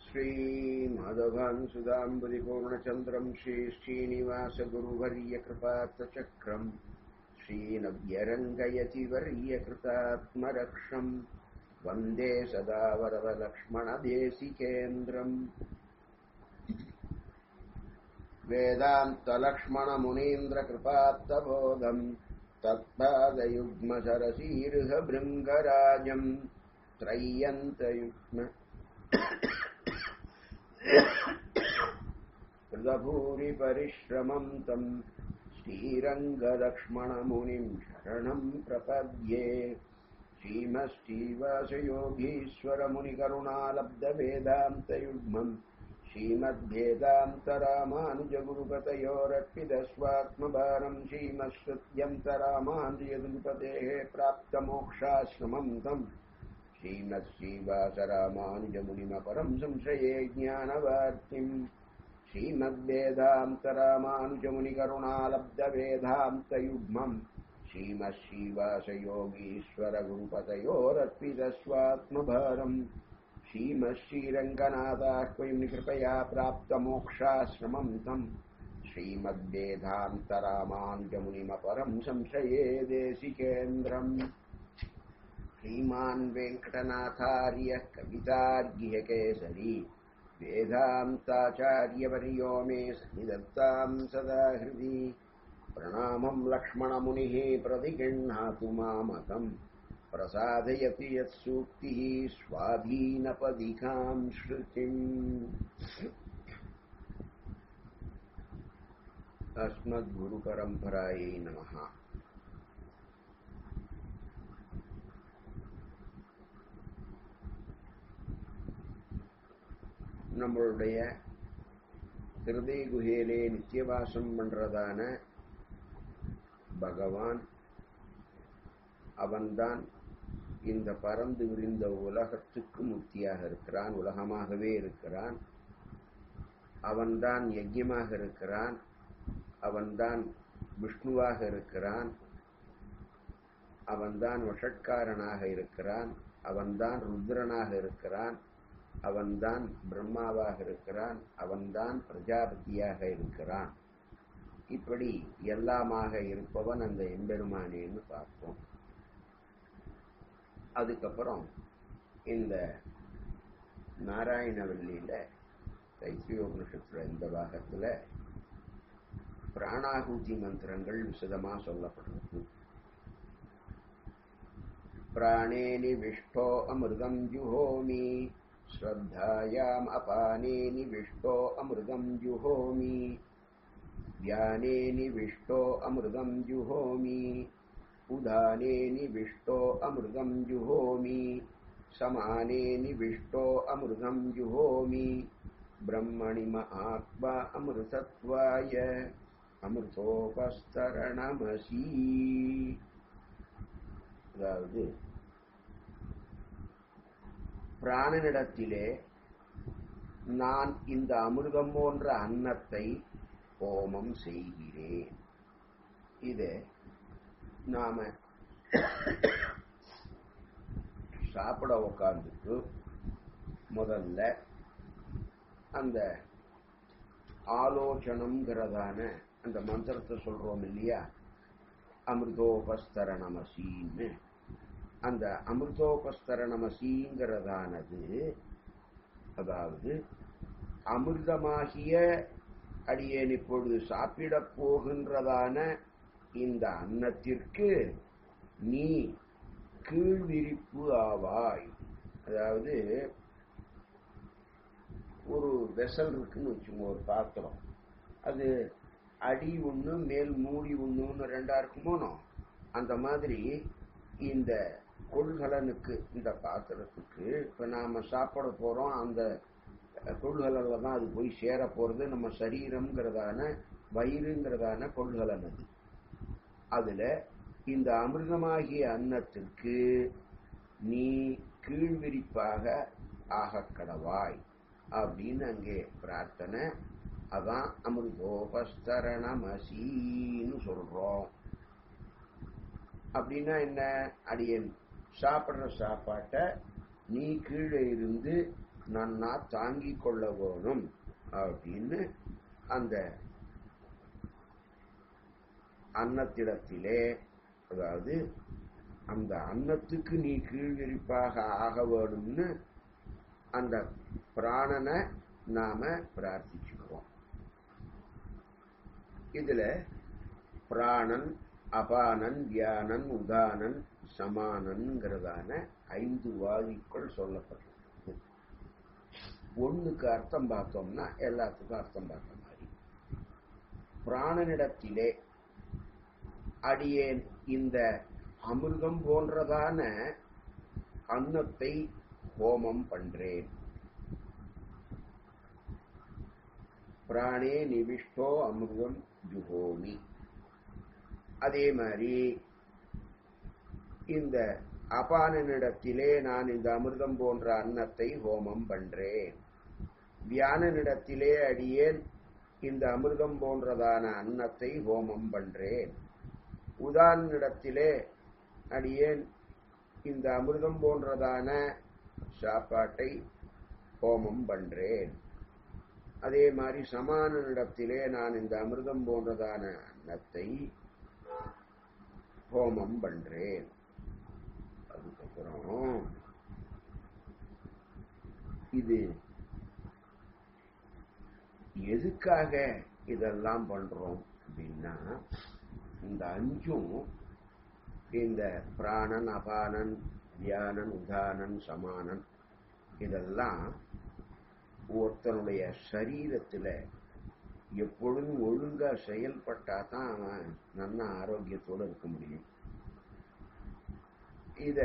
श्रीमाधवान् सुधाम्बुदिपूर्णचन्द्रम् श्रीश्रीनिवासगुरुवर्यकृपात्तचक्रम् श्रीनव्यरङ्गयतिवर्यकृतात्मरक्षम् वन्दे सदा वरदलक्ष्मणदेशिकेन्द्रम् वेदान्तलक्ष्मणमुनीन्द्रकृपात्तबोधम् तत्पादयुग्मसरसीर्हभृङ्गराजम् त्रय्यन्तयुग्म कृतभूरिपरिश्रमम् तम् श्रीरङ्गलक्ष्मणमुनिम् शरणम् प्रपद्ये श्रीमश्रीवासयोगीश्वरमुनिकरुणालब्धवेदान्तयुग्मम् श्रीमद्भेदान्तरामानुजगुरुपतयोरर्पितस्वात्मभारम् श्रीमत्सत्यन्तरामानुजगुरुपतेः प्राप्तमोक्षाश्रमम् तम् श्रीमत्श्रीवासरामानुजमुनिमपरम् संशये ज्ञानवार्तिम् श्रीमद्वेदान्तरामानुजमुनिकरुणालब्धवेदान्तयुग्मम् श्रीमश्रीवासयोगीश्वरगुरुपतयोरर्पितस्वात्मभारम् श्रीमश्रीरङ्गनाथाह्वयम् कृपया प्राप्तमोक्षाश्रमम् तम् श्रीमद्वेदान्तरामानुजमुनिमपरम् संशये देशिकेन्द्रम् श्रीमान् वेङ्कटनाथार्यः कवितार्घ्यकेसरी वेदान्ताचार्यवर्यो मे सन्निधत्ताम् सदा हृदि प्रणामम् लक्ष्मणमुनिः प्रतिगृह्णातु मामकम् प्रसादयति यत्सूक्तिः स्वाधीनपदिकाम् श्रुतिम् अस्मद्गुरुपरम्परायै नमः நம்மளுடைய ஹிருதய குகையிலே நித்தியவாசம் பண்றதான பகவான் அவன்தான் இந்த பறந்து விரிந்த உலகத்துக்கு முக்தியாக இருக்கிறான் உலகமாகவே இருக்கிறான் அவன்தான் யஜ்யமாக இருக்கிறான் அவன்தான் விஷ்ணுவாக இருக்கிறான் அவன்தான் வஷட்காரனாக இருக்கிறான் அவன்தான் ருத்ரனாக இருக்கிறான் அவன்தான் பிரம்மாவாக இருக்கிறான் அவன்தான் பிரஜாபதியாக இருக்கிறான் இப்படி எல்லாமாக இருப்பவன் அந்த எம்பெருமானேன்னு பார்ப்போம் அதுக்கப்புறம் இந்த நாராயணவல்லியில தைத்தியோபனிஷத்துல இந்த பாகத்துல பிராணாகுதி மந்திரங்கள் விசதமா சொல்லப்படுறது பிராணே நிவிஷ்டோ அமிர்தம் ஜுஹோமி श्रद्धायाम् अपाने निविष्टो अमृतम् जुहोमि ध्याने निविष्टो अमृतम् जुहोमि उदाने निविष्टो अमृतम् जुहोमि समाने निविष्टो अमृतम् जुहोमि ब्रह्मणि महात्मा अमृतत्वाय அமிர்தோபஸ்தரணமசி அதாவது பிராணனிடத்திலே நான் இந்த அமிர்தம் போன்ற அன்னத்தை ஹோமம் செய்கிறேன் இது நாம சாப்பிட உக்காந்துட்டு முதல்ல அந்த ஆலோசனம்ங்கிறதான அந்த மந்திரத்தை சொல்றோம் இல்லையா அமிர்தோபஸ்தரணமசின்னு அந்த அமிர்தோபஸ்தரணமசிங்கிறதானது அதாவது அமிர்தமாகிய அடியேன் இப்பொழுது சாப்பிடப் போகின்றதான இந்த அன்னத்திற்கு நீ கீழ்விரிப்பு ஆவாய் அதாவது ஒரு வெசல் இருக்குன்னு வச்சுங்க ஒரு பாத்திரம் அது அடி ஒன்று மேல் மூடி ஒன்றுன்னு ரெண்டா இருக்குமோனோ அந்த மாதிரி இந்த கொள்கலனுக்கு இந்த பாத்திரத்துக்கு இப்ப நாம சாப்பிட போறோம் அந்த கொள்கலன்ல தான் அது போய் சேர போறது நம்ம சரீரம்ங்கிறதான வயிறுங்கிறதான கொள்கலன் அது அதுல இந்த அமிர்தமாகிய அன்னத்திற்கு நீ கீழ்விரிப்பாக ஆக கடவாய் அப்படின்னு அங்கே பிரார்த்தனை அதான் அமிர்தோபஸ்தரணமசின்னு சொல்றோம் அப்படின்னா என்ன அடியன் சாப்பிடுற சாப்பாட்டை நீ கீழே இருந்து நன்னா தாங்கிக் கொள்ள வேணும் அப்படின்னு அந்த அன்னத்திடத்திலே அதாவது அந்த அன்னத்துக்கு நீ கீழ்விரிப்பாக ஆக வேணும்னு அந்த பிராணனை நாம பிரார்த்திச்சுக்கிறோம் இதுல பிராணன் அபானன் வியானன் உதானன் சமானன்கிறதான ஐந்து வாதிக்குள் சொல்லப்பட்டிருக்கு ஒண்ணுக்கு அர்த்தம் பார்த்தோம்னா எல்லாத்துக்கும் அர்த்தம் பார்த்த மாதிரி பிராணனிடத்திலே அடியேன் இந்த அமிர்தம் போன்றதான அன்னத்தை ஹோமம் பண்றேன் பிராணே நிவிஷ்டோ அமிர்தம் ஜுகோமி அதே மாதிரி இந்த அபானனிடத்திலே நான் இந்த அமிர்தம் போன்ற அன்னத்தை ஹோமம் பண்றேன் வியானனிடத்திலே அடியேன் இந்த அமிர்தம் போன்றதான அன்னத்தை ஹோமம் பண்றேன் உதாரணத்திலே அடியேன் இந்த அமிர்தம் போன்றதான சாப்பாட்டை ஹோமம் பண்றேன் அதே மாதிரி சமானனிடத்திலே நான் இந்த அமிர்தம் போன்றதான அன்னத்தை ஹோமம் பண்றேன் அதுக்கப்புறம் இது எதுக்காக இதெல்லாம் பண்றோம் அப்படின்னா இந்த அஞ்சும் இந்த பிராணன் அபானன் தியானன் உதானன் சமானன் இதெல்லாம் ஒருத்தனுடைய சரீரத்துல எப்பொழுதும் ஒழுங்கா செயல்பட்டா தான் அவன் நல்ல ஆரோக்கியத்தோட இருக்க முடியும் இத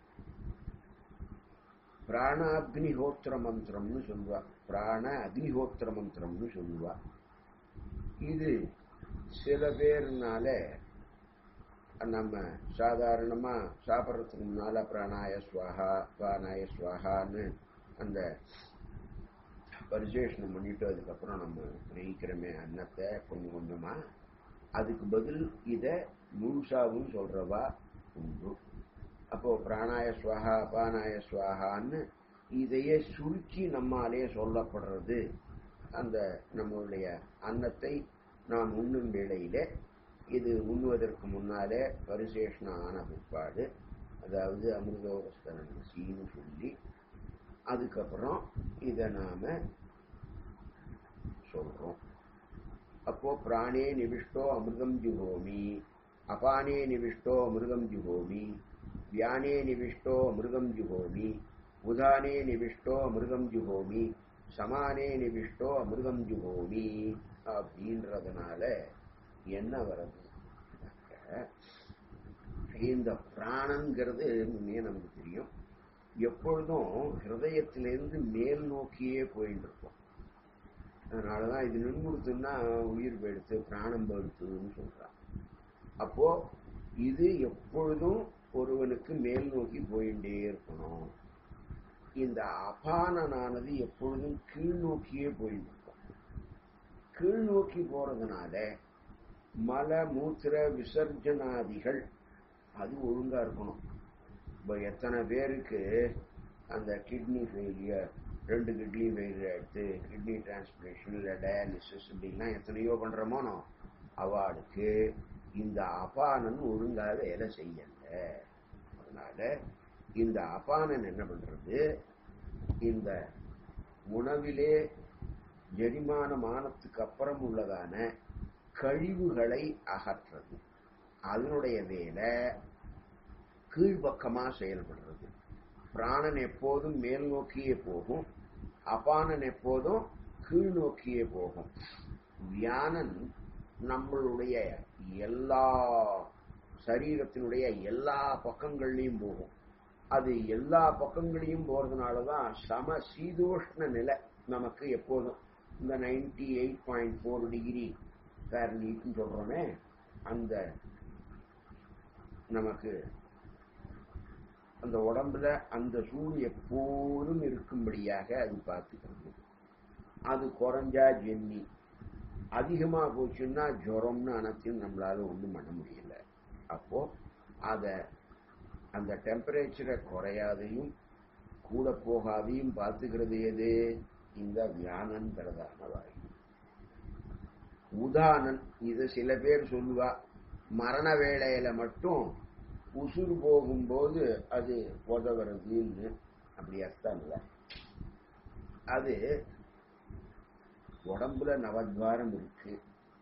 பிராணாக்னிஹோத்திர மந்திரம்னு சொல்லுவா பிராண அக்னிஹோத்திர மந்திரம்னு சொல்லுவா இது சில பேர்னால நம்ம சாதாரணமா சாப்பிட்றதுக்கு முன்னால பிராணாய ஸ்வாஹா பிராணாய ஸ்வாஹான்னு அந்த பரிசேஷனம் பண்ணிட்டு அதுக்கப்புறம் நம்ம கிரகிக்கிறோமே அன்னத்தை கொஞ்சம் கொஞ்சமா அதுக்கு பதில் இத முழுசாவும் சொல்றவா உண்டு அப்போ பிராணாய ஸ்வாஹா அபானாய ஸ்வாஹான்னு இதையே சுருக்கி நம்மாலே சொல்லப்படுறது அந்த நம்மளுடைய அன்னத்தை நாம் உண்ணும் வேளையில இது உண்ணுவதற்கு முன்னாலே பரிசேஷனம் ஆன பிற்பாடு அதாவது அமிர்தோபஸ்தரன் சீனு சொல்லி அதுக்கப்புறம் இதை நாம சொல்றோம் அப்போ பிராணே நிவிஷ்டோ அமிர்தம் ஜுகோமி அபானே நிவிஷ்டோ அமிர்தம் ஜுகோமி வியானே நிவிஷ்டோ அமிர்தம் ஜுகோமி உதானே நிவிஷ்டோ அமிர்தம் ஜுகோமி சமானே நிவிஷ்டோ அமிர்தம் ஜுகோமி அப்படின்றதுனால என்ன வருது இந்த பிராணங்கிறது முன்னே நமக்கு தெரியும் எப்பொழுதும் ஹிருதயத்திலிருந்து மேல் நோக்கியே போயிட்டு இருக்கும் அதனாலதான் இது நின்றுடுத்துன்னா உயிர் போயிடுத்து பிராணம் போயிடுத்துன்னு சொல்றான் அப்போ இது எப்பொழுதும் ஒருவனுக்கு மேல் நோக்கி போயிட்டே இருக்கணும் இந்த அபானனானது எப்பொழுதும் கீழ் நோக்கியே போயிட்டு இருக்கும் கீழ் நோக்கி போறதுனால மல மூத்திர விசர்ஜனாதிகள் அது ஒழுங்கா இருக்கணும் இப்போ எத்தனை பேருக்கு அந்த கிட்னி ஃபெயிலியர் ரெண்டு கிட்னி ஃபெயிலியர் எடுத்து கிட்னி டிரான்ஸ்பிளேஷன் இல்லை டயாலிசிஸ் இப்படிலாம் எத்தனையோ பண்றோமோனோ அவாளுக்கு இந்த அபானன் ஒழுங்கா வேலை செய்யல அதனால இந்த அபானன் என்ன பண்றது இந்த உணவிலே ஜெரிமானமானத்துக்கு அப்புறம் உள்ளதான கழிவுகளை அகற்றது அதனுடைய வேலை கீழ்பக்கமா செயல்படுறது பிராணன் எப்போதும் மேல் நோக்கியே போகும் அபானன் எப்போதும் கீழ் நோக்கியே போகும் வியானன் நம்மளுடைய எல்லா சரீரத்தினுடைய எல்லா பக்கங்கள்லையும் போகும் அது எல்லா பக்கங்களையும் போறதுனாலதான் சம சீதோஷ்ண நிலை நமக்கு எப்போதும் இந்த ninety eight point four degree ஃபேரன்ஹீட்னு சொல்றோமே அந்த நமக்கு அந்த உடம்புல அந்த சூடு எப்போதும் இருக்கும்படியாக அது பார்த்துக்கிறது அது குறைஞ்சா ஜென்னி அதிகமா போச்சுன்னா ஜுரம்னு அனைத்தையும் நம்மளால ஒண்ணும் பண்ண முடியல அப்போ அத அந்த டெம்பரேச்சரை குறையாதையும் கூட போகாதையும் பார்த்துக்கிறது எது இந்த வியானங்கிறதான வாயு உதானன் இது சில பேர் சொல்லுவா மரண வேளையில மட்டும் உசுறு போகும்போது அது உதவுறதுன்னு அப்படி அர்த்தம் இல்லை அது உடம்புல நவத்வாரம் இருக்கு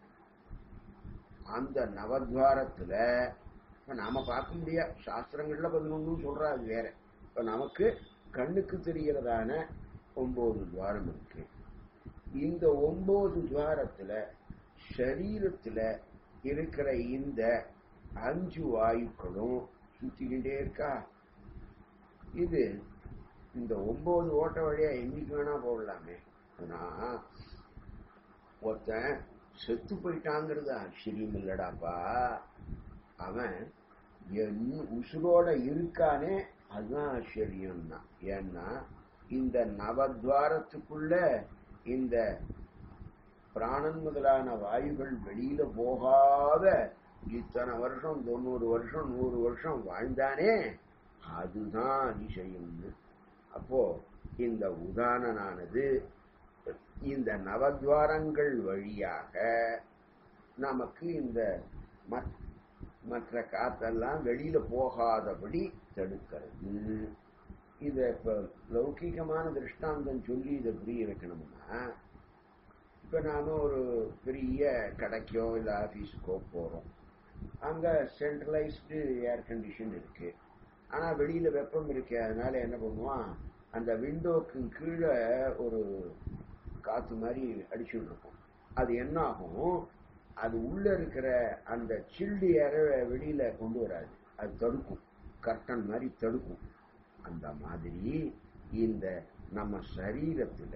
அந்த நவத்வாரத்துல இப்ப நாம பார்க்க முடியாது சாஸ்திரங்கள்ல பதினொன்னு சொல்றா அது வேற இப்ப நமக்கு கண்ணுக்கு தெரிகிறதான ஒன்பது துவாரம் இருக்கு இந்த ஒன்பது துவாரத்துல சரீரத்துல இருக்கிற இந்த அஞ்சு வாயுக்களும் சுத்திக்கிட்டே இருக்கா இது இந்த ஒன்பது ஓட்ட வழியா என்னைக்கு வேணா போடலாமே ஆனா ஒருத்தன் செத்து போயிட்டாங்கிறது ஆச்சரியம் இல்லடாப்பா அவன் என் உசுரோட இருக்கானே அதுதான் ஆச்சரியம் தான் ஏன்னா இந்த நவத்வாரத்துக்குள்ள இந்த பிராணன் முதலான வாயுகள் வெளியில போகாத இத்தனை வருஷம் தொண்ணூறு வருஷம் நூறு வருஷம் வாழ்ந்தானே அதுதான் அதிசயம்னு அப்போ இந்த உதாரணனானது இந்த நவத்வாரங்கள் வழியாக நமக்கு இந்த மற்ற காத்தெல்லாம் வெளியில போகாதபடி தடுக்கிறது இத இப்ப லௌகிகமான திருஷ்டாந்தம் சொல்லி இதை புரிய வைக்கணும்னா இப்ப நாம ஒரு பெரிய கடைக்கோ இல்ல ஆபீஸுக்கோ போறோம் அங்க சென்ட்ரலைஸ்டு ஏர் கண்டிஷன் இருக்கு ஆனா வெளியில வெப்பம் இருக்கு அதனால என்ன பண்ணுவான் அந்த விண்டோக்கு கீழே ஒரு காத்து மாதிரி அடிச்சுட்டு இருக்கும் அது என்ன ஆகும் அது உள்ள இருக்கிற அந்த சில்டு ஏற வெளியில கொண்டு வராது அது தடுக்கும் கர்டன் மாதிரி தடுக்கும் அந்த மாதிரி இந்த நம்ம சரீரத்துல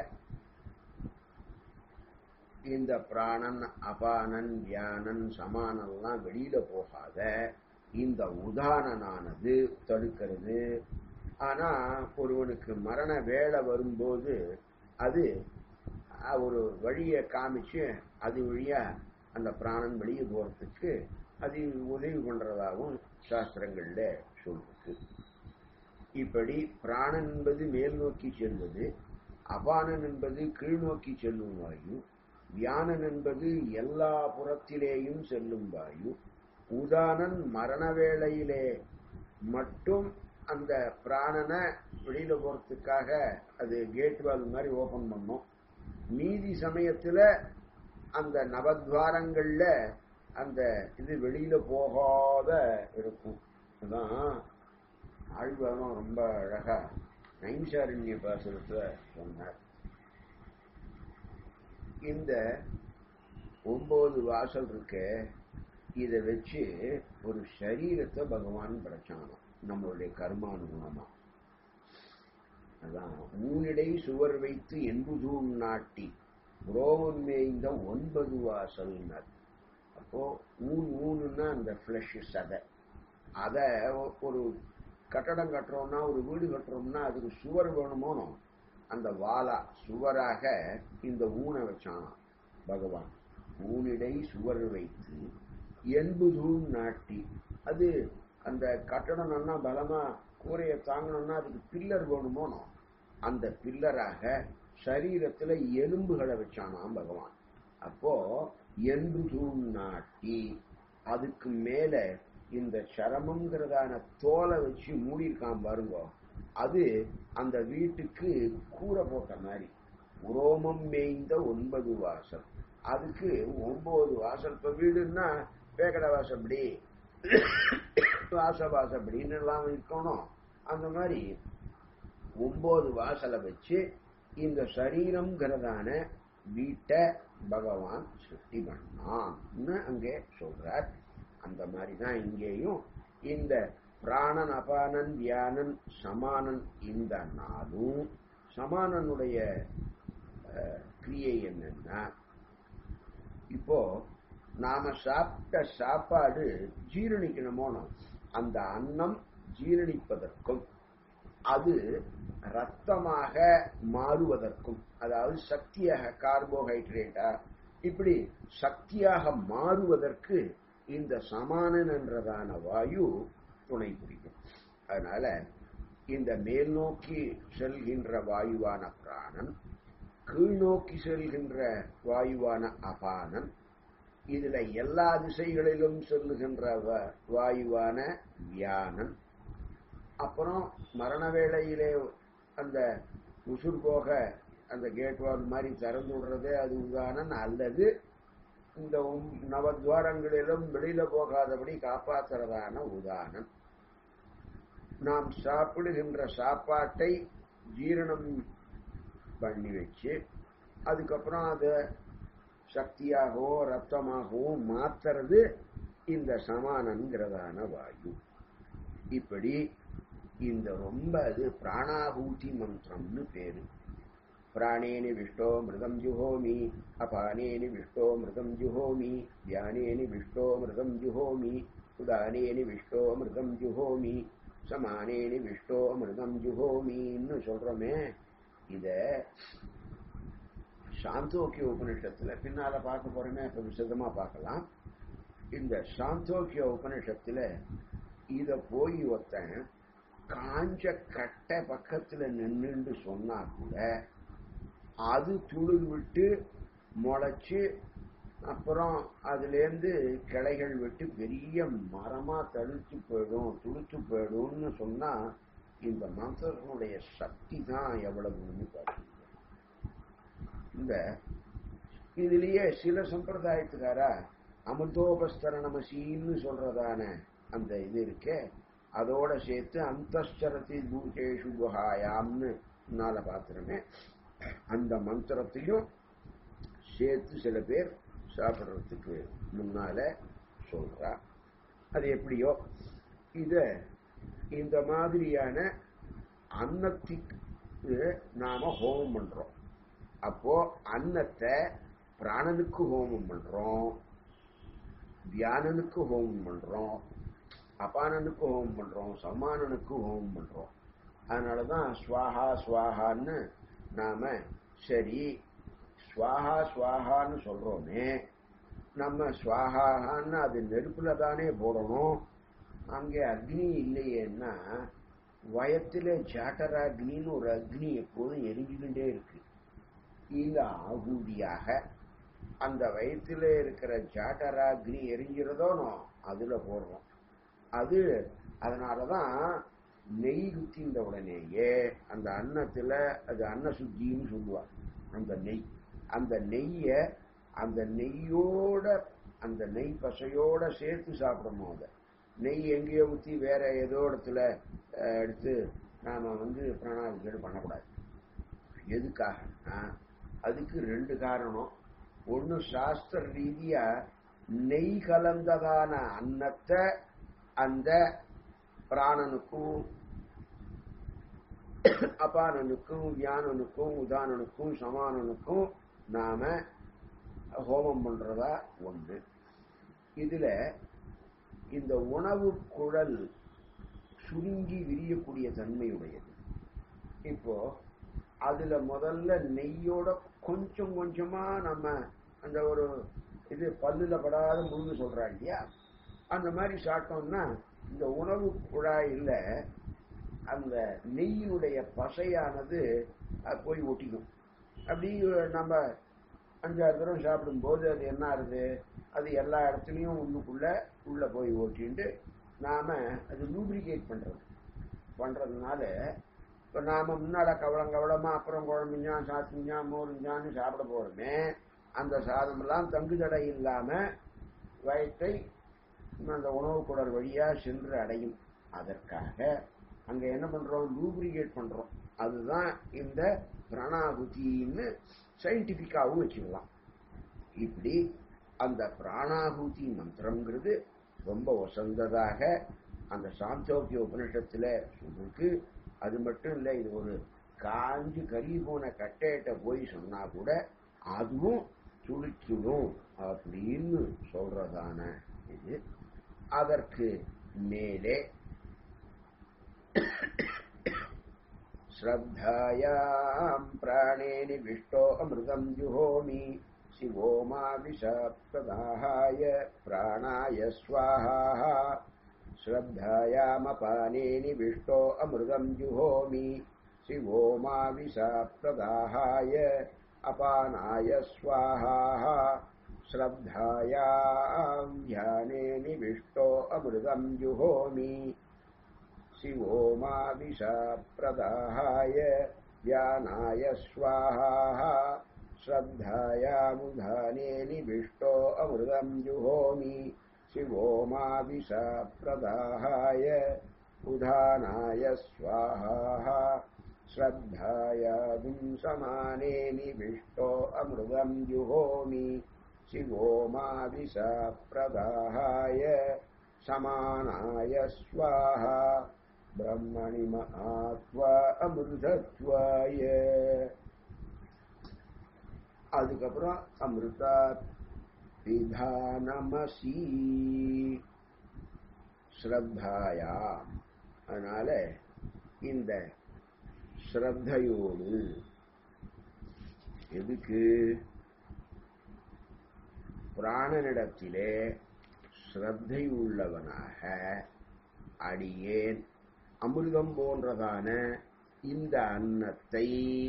இந்த பிராணன் அபானன் வியானன் சமானன்லாம் வெளியில போகாத இந்த உதாரணனானது தடுக்கிறது ஆனா ஒருவனுக்கு மரண வேலை வரும்போது அது ஒரு வழியை காமிச்சு அது வழியா அந்த பிராணன் வெளியே போறதுக்கு அது உதவி பண்றதாகவும் சாஸ்திரங்கள்ல சொல்றது இப்படி பிராணன் என்பது மேல் நோக்கி செல்வது அபானன் என்பது கீழ் நோக்கி செல்லும் வாயு வியானன் என்பது எல்லா புறத்திலேயும் செல்லும் வாயு உதானன் மரண வேளையிலே மட்டும் அந்த பிராணனை வெளியில போறதுக்காக அது கேட் வால் மாதிரி ஓபன் பண்ணும் மீதி சமயத்துல அந்த நவத்வாரங்கள்ல அந்த இது வெளியில போகாத இருக்கும் அதான் ஆழ்வாரம் ரொம்ப அழகா நைம்சாரண்ய பாசுரத்துல சொன்னார் இந்த ஒன்பது வாசல் இருக்க இதை வச்சு ஒரு சரீரத்தை பகவான் படைச்சானோ நம்மளுடைய கர்மானுகுணமா அதான் ஊனிடை சுவர் வைத்து என்புதூன் நாட்டி புரோமன் மேய்ந்த ஒன்பது வாசல்னர் அப்போ ஊன் ஊனுன்னா அந்த ஃபிளஷ் சதை அத ஒரு கட்டடம் கட்டுறோம்னா ஒரு வீடு கட்டுறோம்னா அதுக்கு சுவர் வேணுமோனோ அந்த வாலா சுவராக இந்த ஊனை வச்சானாம் பகவான் ஊனிடை சுவர் வைத்து என்புதூன் நாட்டி அது அந்த கட்டடம் நல்லா பலமா கூரையை தாங்கணும்னா அதுக்கு பில்லர் வேணுமோனோ அந்த பில்லராக சரீரத்துல எலும்புகளை வச்சானாம் பகவான் அப்போ என்புதூன் நாட்டி அதுக்கு மேல இந்த சரமங்கிறதான தோலை வச்சு மூடியிருக்கான் பாருங்க அது அந்த வீட்டுக்கு கூரை போட்ட மாதிரி உரோமம் மேய்ந்த ஒன்பது வாசல் அதுக்கு ஒன்பது வாசல் இப்ப வீடுன்னா பேக்கடை வாசப்படி வாச வாசப்படின்னு எல்லாம் இருக்கணும் அந்த மாதிரி ஒன்பது வாசலை வச்சு இந்த சரீரம்ங்கிறதான வீட்டை பகவான் சிருஷ்டி பண்ணான்னு அங்கே சொல்றார் அந்த மாதிரி தான் இங்கேயும் இந்த பிராணன் அபானன் வியானன் சமானன் இந்த நாளும் சமானனுடைய கிரியை என்னன்னா இப்போ நாம சாப்பிட்ட சாப்பாடு ஜீரணிக்கணுமோனோ அந்த அன்னம் ஜீரணிப்பதற்கும் அது ரத்தமாக மாறுவதற்கும் அதாவது சக்தியாக கார்போஹைட்ரேட்டா இப்படி சக்தியாக மாறுவதற்கு இந்த சமானன் என்றதான வாயு துணை புரியும் அதனால இந்த மேல் நோக்கி செல்கின்ற வாயுவான பிராணன் கீழ் நோக்கி செல்கின்ற வாயுவான அபானன் இதுல எல்லா திசைகளிலும் செல்லுகின்ற வாயுவான வியானன் அப்புறம் மரண வேளையிலே அந்த உசுர் போக அந்த கேட் வால் மாதிரி திறந்து விடுறது அது உதாரணம் அல்லது இந்த நவத்வாரங்களிலும் வெளியில போகாதபடி காப்பாற்றுறதான உதாரணம் நாம் சாப்பிடுகின்ற சாப்பாட்டை ஜீரணம் பண்ணி வச்சு அதுக்கப்புறம் அதை சக்தியாகவோ ரத்தமாகவோ மாத்துறது இந்த சமானங்கிறதான வாயு இப்படி இந்த ரொம்ப அது பிராணாகூதி மந்திரம்னு பேரு பிராணேனி விஷ்டோ மிருதம் ஜுஹோமி அபானேனி விஷ்டோ மிருதம் ஜுஹோமி தியானேனி விஷ்டோ மிருதம் ஜுஹோமி உதானேனி விஷ்டோ மிருதம் ஜுஹோமி சமானேனி விஷ்டோ மிருதம் ஜுஹோமின்னு சொல்றோமே இத சாந்தோக்கிய உபனிஷத்துல பின்னால பார்க்க போறோமே இப்ப விசதமா பார்க்கலாம் இந்த சாந்தோக்கிய உபனிஷத்துல இத போய் ஒருத்தன் காஞ்ச கட்டை பக்கத்துல நின்றுண்டு சொன்னா கூட அது துளிர் விட்டு முளைச்சு அப்புறம் அதுலேருந்து கிளைகள் விட்டு பெரிய மரமா தழுத்து போயிடும் துளுத்து போயிடும்னு சொன்னா இந்த மந்திரனுடைய சக்தி தான் எவ்வளவுன்னு பாருங்க இந்த இதுலயே சில சம்பிரதாயத்துக்காரா அமிர்தோபஸ்தர நமசின்னு சொல்றதான அந்த இது இருக்கே அதோட சேர்த்து அந்தரத்தி பூதேஷு குஹாயாம்னு முன்னால பாத்திரமே அந்த மந்திரத்தையும் சேர்த்து சில பேர் சாப்பிடுறதுக்கு முன்னால சொல்றா அது எப்படியோ இத இந்த மாதிரியான அன்னத்துக்கு நாம ஹோமம் பண்றோம் அப்போ அன்னத்தை பிராணனுக்கு ஹோமம் பண்றோம் தியானனுக்கு ஹோமம் பண்றோம் அபானனுக்கு ஹோமம் பண்றோம் சமானனுக்கு ஹோமம் பண்றோம் அதனாலதான் ஸ்வாஹா ஸ்வாஹான்னு நாம சரி ஸ்வாஹா ஸ்வாஹான்னு சொல்றோமே நம்ம ஸ்வாஹான்னு அது நெருப்புல தானே போடணும் அங்கே அக்னி இல்லையேன்னா வயத்துல ஜாட்டராக்னின்னு ஒரு அக்னி எப்போதும் எரிஞ்சுக்கிட்டே இருக்கு இந்த ஆகூதியாக அந்த வயத்துல இருக்கிற ஜாட்டராக்னி எரிஞ்சிறதோனோ அதுல போடுறோம் அது அதனாலதான் நெய் குத்திந்த உடனேயே அந்த அன்னத்துல அது அன்ன சுத்தின்னு சொல்லுவார் அந்த நெய் அந்த நெய்ய அந்த நெய்யோட அந்த நெய் பசையோட சேர்த்து சாப்பிடணும் அதை நெய் எங்கேயோ ஊற்றி வேற ஏதோ இடத்துல எடுத்து நாம வந்து பிராணாதிகள் பண்ணக்கூடாது எதுக்காகனா அதுக்கு ரெண்டு காரணம் ஒன்று சாஸ்திர ரீதியா நெய் கலந்ததான அன்னத்தை அந்த பிராணனுக்கும் அபானனுக்கும் வியானனுக்கும் உதானனுக்கும் சமானனுக்கும் நாம ஹோமம் பண்றதா ஒன்று இதுல இந்த உணவு குழல் சுருங்கி விரியக்கூடிய தன்மையுடையது இப்போ அதுல முதல்ல நெய்யோட கொஞ்சம் கொஞ்சமா நம்ம அந்த ஒரு இது பல்லுல படாத முழுங்க சொல்றா இல்லையா அந்த மாதிரி சாப்பிட்டோம்னா இந்த உணவு குழாயில அந்த நெய்யினுடைய பசையானது போய் ஒட்டிக்கும் அப்படி நம்ம அஞ்சாறு தடவை சாப்பிடும்போது அது என்ன ஆகுது அது எல்லா இடத்துலையும் உள்ளுக்குள்ள உள்ள போய் ஓட்டிட்டு நாம அது லூப்ரிகேட் பண்றது பண்றதுனால இப்போ நாம முன்னால கவலம் கவலமா அப்புறம் குழம்புஞ்சா சாத்துஞ்சா மோருஞ்சான்னு சாப்பிட போறோமே அந்த சாதமெல்லாம் தங்கு தடை இல்லாம வயிற்றை அந்த உணவு குடல் வழியா சென்று அடையும் அதற்காக அங்க என்ன பண்றோம் லூப்ரிகேட் பண்றோம் அதுதான் இந்த பிராணாகுதின்னு சயின்டிபிக்காவும் வச்சுக்கலாம் இப்படி அந்த பிராணாகுதி மந்திரம்ங்கிறது ரொம்ப வசந்ததாக அந்த சாந்தோக்கிய உபனிஷத்துல சொல்லிருக்கு அது மட்டும் இல்லை இது ஒரு காஞ்சு கறி போன கட்டையிட்ட போய் சொன்னா கூட அதுவும் துளிச்சுடும் அப்படின்னு சொல்றதான இது அதற்கு மேலே श्रद्धायाम् प्राणेनि विष्टो अमृतम् जुहोमि शिवो मा विषप्रदाहाय प्राणाय स्वाहा श्रद्धायामपाने निविष्टो अमृतं जुहोमि शिवो मा विषा प्रदाहाय अपानाय स्वाहा श्रद्धायां ध्याने निविष्टो अमृतं जुहोमि शिवो मा विषा प्रदाहाय व्यानाय स्वाहा श्रद्धायामुधाने निविष्टो अमृतं जुहोमि शिवो मा विषा प्रदाहाय उधानाय स्वाहा श्रद्धायागुं समाने निविष्टो अमृतं जुहोमि शिवो मा विषा प्रदाहाय समानाय स्वाहा ब्रह्मणि महात्वा अमृतत्वाय அதுக்கப்புறம் அமிர்தா பிதானமசி ஸ்ரத்தாயா அதனால இந்த ஸ்ரத்தையோடு எதுக்கு பிராணனிடத்திலே ஸ்ரத்தை உள்ளவனாக அடியேன் அமிர்தம் போன்றதான இந்த அன்னத்தை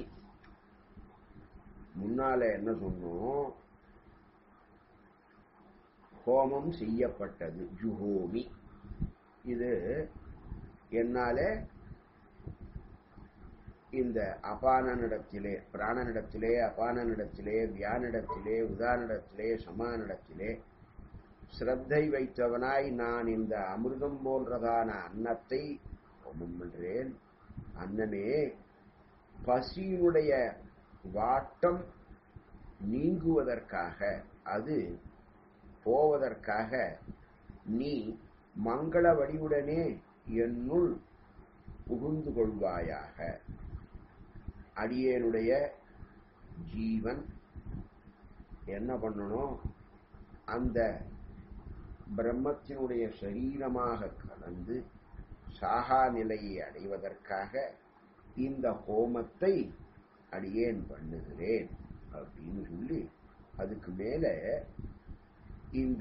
முன்னால என்ன சொன்னோம் ஹோமம் செய்யப்பட்டது ஜுஹோமி இது என்னால இந்த அபானனிடத்திலே பிராணனிடத்திலே அபானனிடத்திலே வியானிடத்திலே உதானிடத்திலே சமானிடத்திலே ஸ்ரத்தை வைத்தவனாய் நான் இந்த அமிர்தம் போன்றதான அன்னத்தை ஹோமம் பண்றேன் அன்னமே பசியினுடைய வாட்டம் நீங்குவதற்காக அது போவதற்காக நீ மங்கள வடிவுடனே என்னுள் புகுந்து கொள்வாயாக அடியேனுடைய ஜீவன் என்ன பண்ணணும் அந்த பிரம்மத்தினுடைய சரீரமாக கலந்து சாகா நிலையை அடைவதற்காக இந்த ஹோமத்தை அடியேன் பண்ணுகிறேன் அப்படின்னு சொல்லி அதுக்கு மேல இந்த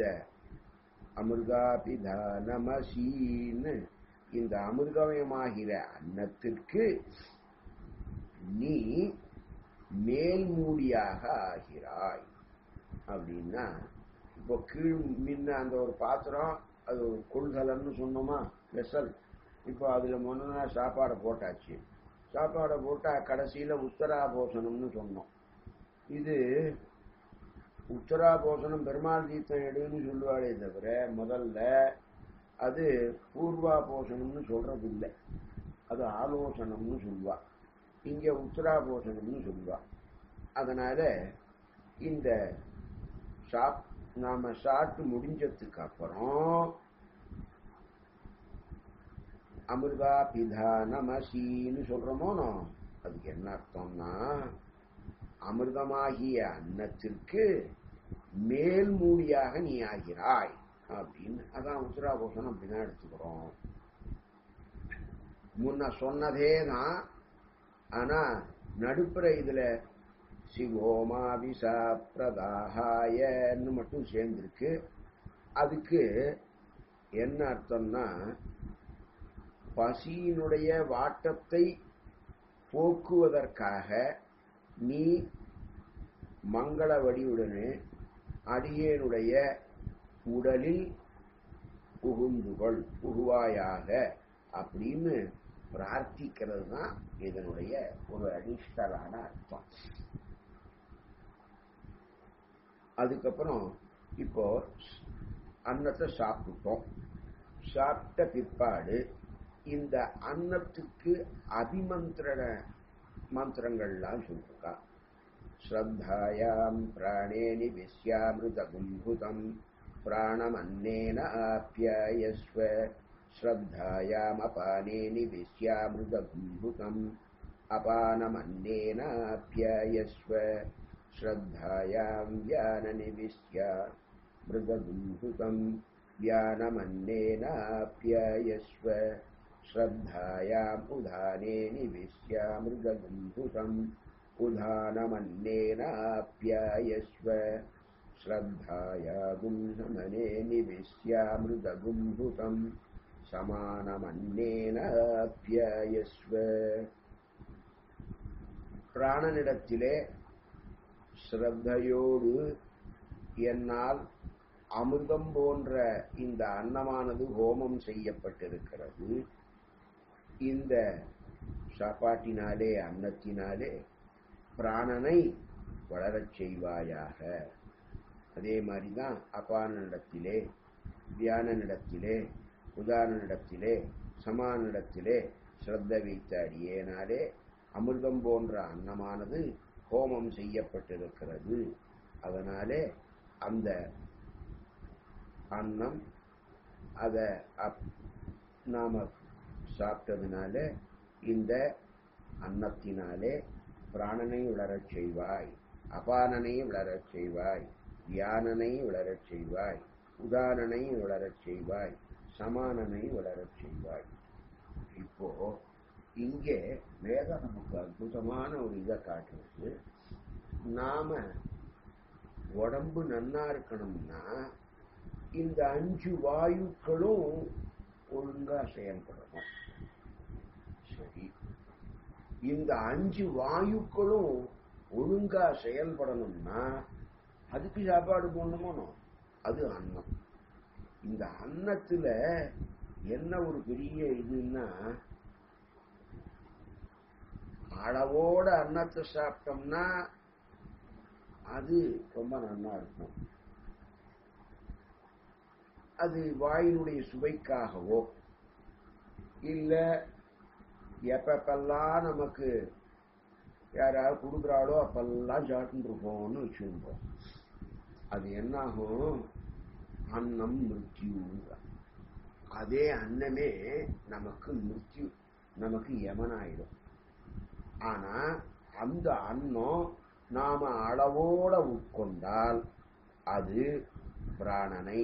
அமிர்தாபிதானமசீன்னு இந்த அமிர்தமயமாகிற அன்னத்திற்கு நீ மேல் மூடியாக ஆகிறாய் அப்படின்னா இப்போ கீழ் முன்ன அந்த ஒரு பாத்திரம் அது ஒரு கொள்கலன்னு சொன்னோமா வெசல் இப்போ அதுல முன்னா சாப்பாடை போட்டாச்சு சாப்பாடை போட்டா கடைசியில உத்தராபோசனம்னு சொன்னோம் இது உத்தராபோசனம் பெருமாள் தீர்த்தம் எடுன்னு சொல்லுவாளே தவிர முதல்ல அது பூர்வாபோசனம்னு சொல்றது இல்லை அது ஆலோசனம்னு சொல்லுவா இங்க உத்தராபோசனம்னு சொல்லுவா அதனால இந்த சாப் நாம சாப்பிட்டு முடிஞ்சதுக்கு அப்புறம் அமிர்தா பிதா நமசின்னு சொல்றோமோனோ அதுக்கு என்ன அர்த்தம்னா அமிர்தமாகிய அன்னத்திற்கு மேல் மூடியாக நீ ஆகிறாய் அப்படின்னு அதான் உத்தராபோஷனம் அப்படிதான் எடுத்துக்கிறோம் முன்ன சொன்னதே தான் ஆனா நடுப்புற இதுல சிவோமா விசா பிரதாகாயன்னு மட்டும் சேர்ந்திருக்கு அதுக்கு என்ன அர்த்தம்னா பசியினுடைய வாட்டத்தை போக்குவதற்காக நீ மங்கள வடிவுடனே அடியேனுடைய உடலில் புகுந்துகொள் புகுவாயாக அப்படின்னு பிரார்த்திக்கிறது தான் இதனுடைய ஒரு அடிஷ்டலான அர்த்தம் அதுக்கப்புறம் இப்போ அன்னத்தை சாப்பிட்டோம் சாப்பிட்ட பிற்பாடு இந்த அன்னத்துக்கு அபிமந்திரண மந்திரங்கள்லாம் சொல்லிருக்கா ஸ்ரத்தாயாம் பிராணேனி விஸ்யாமிருதகும்புதம் பிராணமன்னேன ஆப்யாயஸ்வ ஸ்ரத்தாயாம் அபானேனி விஸ்யாமிருதகும்புதம் அபானமன்னேன ஆப்யாயஸ்வ ஸ்ரத்தாயாம் வியானனிவிஸ்யா மிருதகும்புதம் व्यानमन्नेनाप्यायस्व श्रद्धायाम् उधाने निविश्यामृगगुम्भुतम् उधानमन्नेनाप्यायस्व श्रद्धाया गुम्भमने निविश्यामृतगुम्भुतम् சமானமன்னேனாப்யாயஸ்வ பிராணனிடத்திலே ஸ்ரத்தையோடு என்னால் அமிர்தம் போன்ற இந்த அன்னமானது ஹோமம் செய்யப்பட்டிருக்கிறது இந்த சாப்பாட்டினாலே அன்னத்தினாலே பிராணனை வளரச் செய்வாயாக அதே மாதிரிதான் அபானனிடத்திலே தியானனிடத்திலே உதாரணனிடத்திலே சமானிடத்திலே ஸ்ரத்த வைத்த அடியேனாலே அமிர்தம் போன்ற அன்னமானது ஹோமம் செய்யப்பட்டிருக்கிறது அதனாலே அந்த அன்னம் அதை அப் நாம சாப்பிட்டதுனால இந்த அன்னத்தினாலே பிராணனை வளரச் செய்வாய் அபானனை வளரச் செய்வாய் தியானனை வளரச் செய்வாய் உதாரணனை வளரச் செய்வாய் சமானனை வளரச் செய்வாய் இப்போ இங்கே வேதம் நமக்கு அற்புதமான ஒரு இதை காட்டுறது நாம உடம்பு நன்னா இருக்கணும்னா இந்த அஞ்சு வாயுக்களும் ஒழுங்கா செயல்படணும் சரி இந்த அஞ்சு வாயுக்களும் ஒழுங்கா செயல்படணும்னா அதுக்கு சாப்பாடு போடணுமோ அது அன்னம் இந்த அன்னத்துல என்ன ஒரு பெரிய இதுன்னா அளவோட அன்னத்தை சாப்பிட்டோம்னா அது ரொம்ப நல்லா இருக்கும் அது வாயினுடைய சுவைக்காகவோ இல்ல எப்பப்பெல்லாம் நமக்கு யாராவது கொடுக்குறாளோ அப்பெல்லாம் சாப்பிட்டு இருப்போம்னு வச்சுருப்போம் அது என்னாகும் அன்னம் மிருத்யுங்க அதே அன்னமே நமக்கு மிருத்யு நமக்கு யமனாயிடும் ஆனா அந்த அன்னம் நாம அளவோட உட்கொண்டால் அது பிராணனை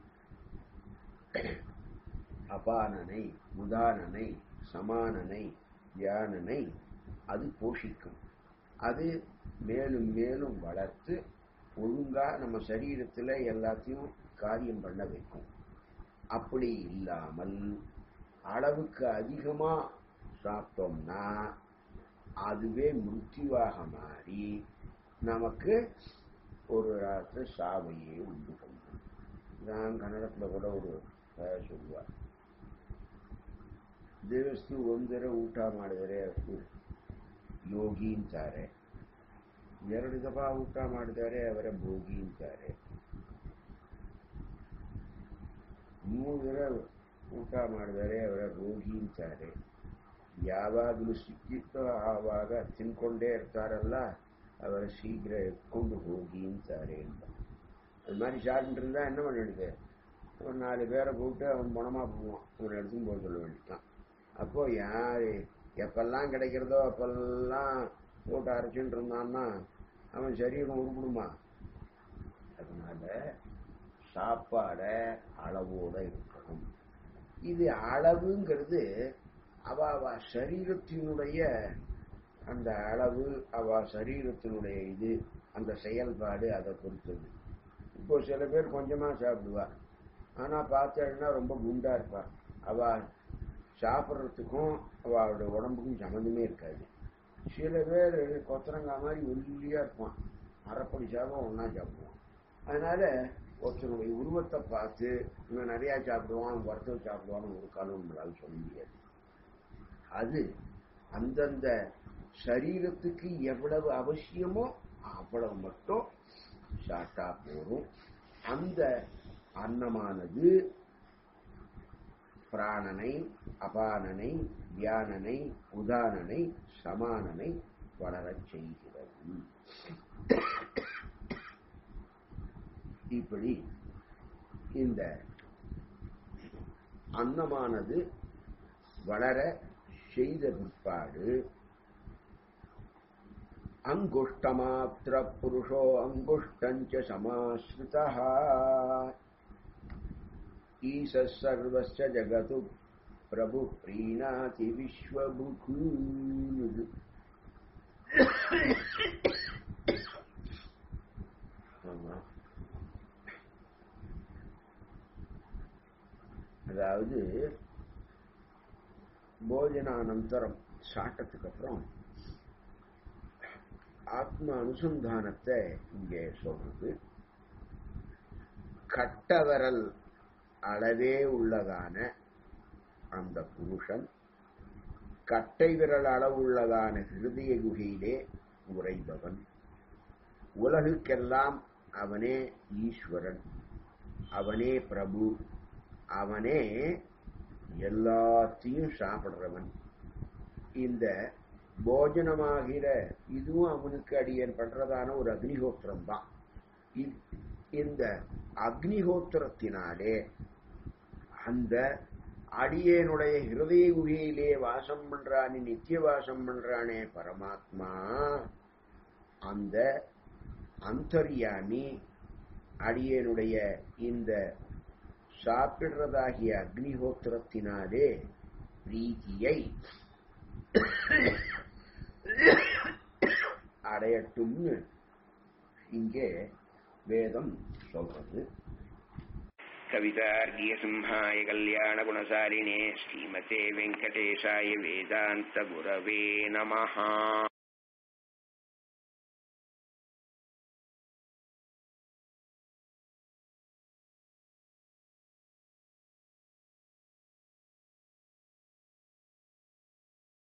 அபானனை உதானனை சமானனை தியானனை அது போஷிக்கும் அது மேலும் மேலும் வளர்த்து ஒழுங்கா நம்ம சரீரத்துல எல்லாத்தையும் காரியம் பண்ண வைக்கும் அப்படி இல்லாமல் அளவுக்கு அதிகமா சாப்பிட்டோம்னா அதுவே மிருத்யுவாக மாறி நமக்கு ஒரு ராத்திரி சாவையே உண்டு பண்ணும் நான் கன்னடத்துல கூட ஒரு கதை சொல்லுவார் ದೇವಸ್ತು ಒಂದರ ಊಟ ಮಾಡಿದರೆ ಯೋಗಿ ಅಂತಾರೆ ಎರಡು ದಫಾ ಊಟ ಮಾಡಿದರೆ ಅವರ ಭೋಗಿ ಅಂತಾರೆ ಮೂರು ದರ ಊಟ ಮಾಡಿದರೆ ಅವರ ರೋಗಿ ಅಂತಾರೆ ಯಾವಾಗಲೂ ಸಿಕ್ಕಿತ್ತೋ ಆವಾಗ ತಿನ್ಕೊಂಡೇ ಇರ್ತಾರಲ್ಲ ಅವರ ಶೀಘ್ರ ಎತ್ಕೊಂಡು ಹೋಗಿ ಅಂತಾರೆ ಅಂತ அது மாதிரி சாப்பிட்டு இருந்தா என்ன பண்ணிடுது ஒரு நாலு பேரை கூப்பிட்டு அவன் பணமா போவான் ஒரு இடத்துக்கு போக சொல்ல வேண்டியதான் அப்போ யாரு எப்பெல்லாம் கிடைக்கிறதோ அப்பெல்லாம் போட்டு அரைச்சுட்டு இருந்தான்னா அவன் சரீரம் உருப்பிடுமா அதனால சாப்பாட அளவோட இருக்கணும் இது அளவுங்கிறது அவ அவ சரீரத்தினுடைய அந்த அளவு அவ சரீரத்தினுடைய இது அந்த செயல்பாடு அதை பொறுத்தது இப்போ சில பேர் கொஞ்சமா சாப்பிடுவா ஆனா பார்த்தேன்னா ரொம்ப குண்டா இருப்பா அவ சாப்பிட்றதுக்கும் அவளோட உடம்புக்கும் சம்மந்தமே இருக்காது சில பேர் கொத்தரங்காய் மாதிரி ஒல்லியா இருப்பான் அரைப்படி சாப்பிடும் ஒன்னா சாப்பிடுவான் அதனால ஒருத்தனுடைய உருவத்தை பார்த்து இவன் நிறைய சாப்பிடுவான் குறைச்சல் சாப்பிடுவான்னு ஒரு காலம் நம்மளால சொல்ல முடியாது அது அந்தந்த சரீரத்துக்கு எவ்வளவு அவசியமோ அவ்வளவு மட்டும் சாப்பிட்டா போதும் அந்த அன்னமானது பிராணனை அபானனை தியானனை உதானனை சமானனை வளரச் செய்கிறது இப்படி இந்த அன்னமானது வளர செய்த பிற்பாடு அங்குஷ்டமாத்திர புருஷோ அங்குஷ்டஞ்ச சமாஸ்ருதா ஈச சர்வஸ்ய ஜகது பிரபு பிரீணாதி விஸ்வபுகு ஆமா அதாவது போஜனானந்தரம் சாட்டத்துக்கு அப்புறம் ஆத்ம அனுசந்தானத்தை இங்கே சொல்றது கட்டவரல் அளவே உள்ளதான அந்த புருஷன் கட்டை விரல் அளவுள்ளதான ஹிருதய குகையிலே உறைபவன் உலகுக்கெல்லாம் அவனே ஈஸ்வரன் அவனே பிரபு அவனே எல்லாத்தையும் சாப்பிடுறவன் இந்த போஜனமாகிற இதுவும் அவனுக்கு அடியன் பண்றதான ஒரு அக்னிஹோத்திரம் தான் இந்த அக்னிஹோத்திரத்தினாலே அந்த அடியேனுடைய ஹிருதய குகையிலே வாசம் பண்றானே நித்திய வாசம் பண்றானே பரமாத்மா அந்த அந்தர்யாமி அடியேனுடைய இந்த சாப்பிடுறதாகிய அக்னிஹோத்திரத்தினாலே பிரீத்தியை அடையட்டும்னு இங்கே வேதம் சொல்றது कवितार्गीयसिंहाय कल्याणगुणसारिणे श्रीमते वेङ्कटेशाय वेदान्तगुरवे नमः